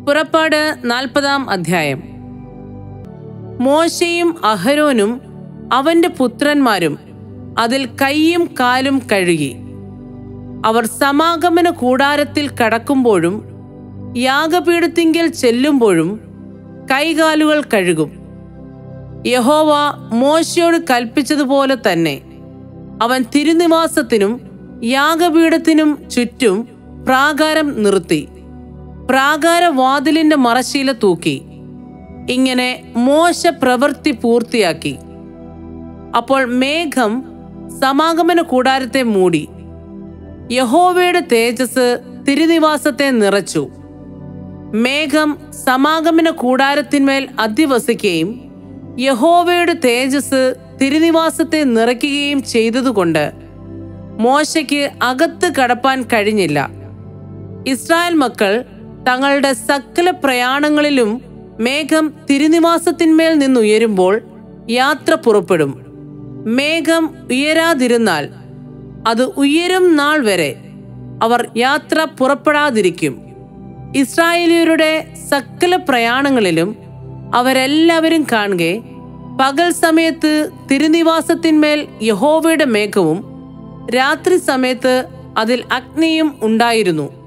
പുറപ്പാട് നാൽപ്പതാം അധ്യായം മോശയും അഹരോനും അവന്റെ പുത്രന്മാരും അതിൽ കൈയും കാലും കഴുകി അവർ സമാഗമന കൂടാരത്തിൽ കടക്കുമ്പോഴും യാഗപീഠത്തിങ്കൽ ചെല്ലുമ്പോഴും കൈകാലുകൾ കഴുകും യഹോവ മോശയോട് കൽപ്പിച്ചതുപോലെ തന്നെ അവൻ തിരുനിവാസത്തിനും യാഗപീഠത്തിനും ചുറ്റും പ്രാകാരം നിർത്തി പ്രാകാരവാതിലിന്റെ മറശീല തൂക്കി ഇങ്ങനെ മോശ പ്രവൃത്തി പൂർത്തിയാക്കി അപ്പോൾ മേഘം സമാഗമന കൂടാരത്തെ മൂടി യഹോവയുടെ തേജസ് തിരുനിവാസത്തെ നിറച്ചു മേഘം സമാഗമന കൂടാരത്തിന്മേൽ അധിവസിക്കുകയും യഹോവയുടെ തേജസ് തിരുനിവാസത്തെ നിറയ്ക്കുകയും ചെയ്തതുകൊണ്ട് മോശയ്ക്ക് അകത്ത് കടപ്പാൻ കഴിഞ്ഞില്ല ഇസ്രായേൽ മക്കൾ തങ്ങളുടെ സകല പ്രയാണങ്ങളിലും മേഘം തിരുനിവാസത്തിന്മേൽ നിന്നുയരുമ്പോൾ യാത്ര പുറപ്പെടും മേഘം ഉയരാതിരുന്നാൽ അത് ഉയരും നാൾ വരെ അവർ യാത്ര പുറപ്പെടാതിരിക്കും ഇസ്രായേലിയരുടെ സകല പ്രയാണങ്ങളിലും അവരെല്ലാവരും കാണുകെ പകൽ സമയത്ത് തിരുനിവാസത്തിന്മേൽ യഹോവയുടെ മേഘവും രാത്രി സമയത്ത് അതിൽ അഗ്നിയും ഉണ്ടായിരുന്നു